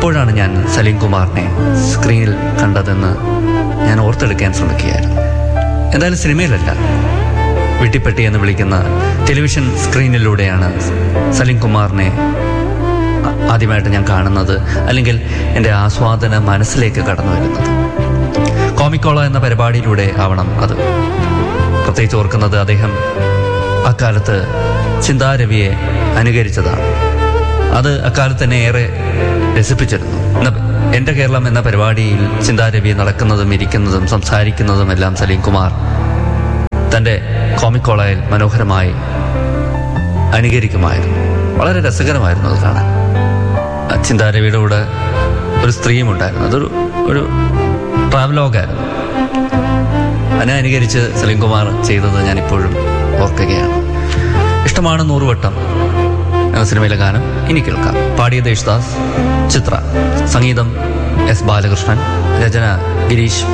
എപ്പോഴാണ് ഞാൻ സലീം കുമാറിനെ സ്ക്രീനിൽ കണ്ടതെന്ന് ഞാൻ ഓർത്തെടുക്കാൻ ശ്രമിക്കുകയായിരുന്നു എന്തായാലും സിനിമയിലല്ല വെട്ടിപ്പെട്ടി എന്ന് വിളിക്കുന്ന ടെലിവിഷൻ സ്ക്രീനിലൂടെയാണ് സലീം കുമാറിനെ ആ- ആദ്യമായിട്ട് ഞാൻ കാണുന്നത് അല്ലെങ്കിൽ എൻ്റെ ആസ്വാദന മനസ്സിലേക്ക് കടന്നു വരുന്നത് കോമിക്കോള എന്ന പരിപാടിയിലൂടെ ആവണം അത് പ്രത്യേകിച്ച് ഓർക്കുന്നത് അദ്ദേഹം അക്കാലത്ത് ചിന്താരവിയെ അനുകരിച്ചതാണ് അത് അക്കാലത്ത് തന്നെ ഏറെ രസിപ്പിച്ചിരുന്നു എന്ന എൻ്റെ കേരളം എന്ന പരിപാടിയിൽ ചിന്താരവി നടക്കുന്നതും ഇരിക്കുന്നതും സംസാരിക്കുന്നതും എല്ലാം സലീം കുമാർ തൻ്റെ കോമിക്കോളയിൽ മനോഹരമായി അനുകരിക്കുമായിരുന്നു വളരെ രസകരമായിരുന്നു അത് കാണാൻ ആ ചിന്താരവിയുടെ കൂടെ ഒരു സ്ത്രീയും ഉണ്ടായിരുന്നു അതൊരു ഒരു ട്രാവലോഗായിരുന്നു അതിനെ അനുകരിച്ച് സലീം കുമാർ ചെയ്തത് ഞാൻ ഇപ്പോഴും ഓർക്കുകയാണ് ഇഷ്ടമാണ് നൂറുവട്ടം എന്ന സിനിമയിലെ ഗാനം ഇനി കേൾക്കാം പാടിയത് യേശുദാസ് ചിത്ര സംഗീതം എസ് ബാലകൃഷ്ണൻ രചന ഗിരീഷ്